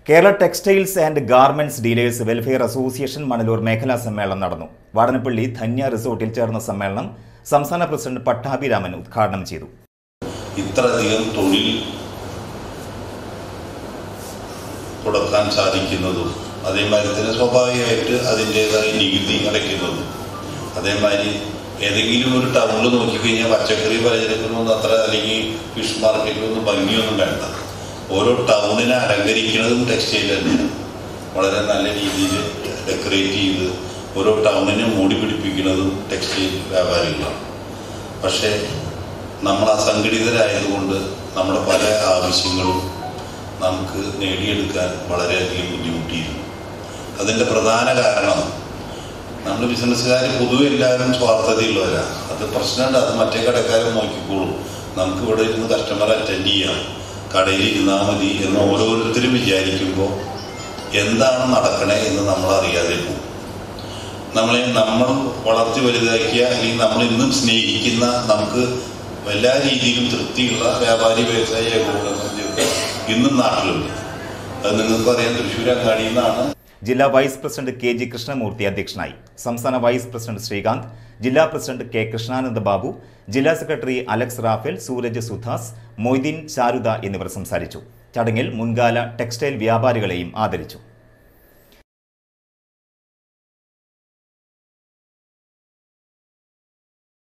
Kerala textiles and garments dealers welfare association Manalur മേഖലാ സമ്മേളനം നടന്നു വാടനപ്പള്ളി ധന്യ റിസോർട്ടിൽ ചേർന്ന സമ്മേളനം സംസ്ഥാന പ്രസിഡന്റ് പട്ടാഭിരാമൻ ഉദ്ഘാടനം ചെയ്തു ഇത്രയധികം തൊഴിൽ കൊടുക്കാൻ സാധിക്കുന്നതും അതേമാതിരി തന്നെ സ്വാഭാവികമായിട്ട് അതിൻ്റേതായ നികുതി അടയ്ക്കുന്നതും അതേമാതിരി ഏതെങ്കിലും ഒരു ടൗണിൽ നോക്കിക്കഴിഞ്ഞാൽ പച്ചക്കറി പലചരക്കൊന്നും അത്ര അല്ലെങ്കിൽ ഫിഷ് മാർക്കറ്റിലൊന്നും ഭംഗിയൊന്നും വേണ്ട ഓരോ ടൗണിനെ അലങ്കരിക്കുന്നതും ടെക്സ്റ്റൈൽ തന്നെയാണ് വളരെ നല്ല രീതിയിൽ ഡെക്കറേറ്റ് ചെയ്ത് ഓരോ ടൗണിനെ മൂടി പിടിപ്പിക്കുന്നതും ടെക്സ്റ്റൈൽ വ്യാപാരികളാണ് പക്ഷേ നമ്മൾ അസംഘടിതരായതുകൊണ്ട് നമ്മുടെ പല ആവശ്യങ്ങളും നമുക്ക് നേടിയെടുക്കാൻ വളരെയധികം ബുദ്ധിമുട്ടിയിരുന്നു അതിൻ്റെ പ്രധാന കാരണം നമ്മൾ ബിസിനസ്സുകാർ പൊതുവെ എല്ലാവരും സ്വാർത്ഥതയുള്ളവരാണ് അത് പ്രശ്നമുണ്ട് അത് മറ്റേ കടക്കാരൻ നോക്കിക്കോളും നമുക്ക് ഇവിടെ ഇരുന്ന് കസ്റ്റമർ അറ്റൻഡ് ചെയ്യാം കടയിൽ ഇരുന്നാൽ മതി എന്ന് ഓരോരുത്തരും വിചാരിക്കുമ്പോൾ എന്താണ് നടക്കണേ എന്ന് നമ്മൾ അറിയാതെ പോകും നമ്മളെ നമ്മൾ വളർത്തി വലുതാക്കിയ അല്ലെങ്കിൽ നമ്മൾ ഇന്നും സ്നേഹിക്കുന്ന നമുക്ക് എല്ലാ രീതിയിലും തൃപ്തിയുള്ള വ്യാപാരി വ്യവസായ ഏകോപനങ്ങൾ ഇന്നും നാട്ടിലുണ്ട് അത് നിങ്ങൾക്ക് അറിയാം തൃശ്ശൂർ അങ്ങാടിയിൽ നിന്നാണ് ജില്ലാ vice president K G Krishnamoorthy അധ്യക്ഷനായി സംസ്ഥാന വൈസ് പ്രസിഡന്റ് ശ്രീകാന്ത് ജില്ലാ പ്രസിഡന്റ് കെ കൃഷ്ണാനന്ദ ബാബു ജില്ലാ secretary Alex Raphael Sooraj Sudhas Moideen Sharuda എന്നിവർ സംസാരിച്ചു ചടങ്ങിൽ മുൻകാല ടെക്സ്റ്റൈൽ വ്യാപാരികളെയും ആദരിച്ചു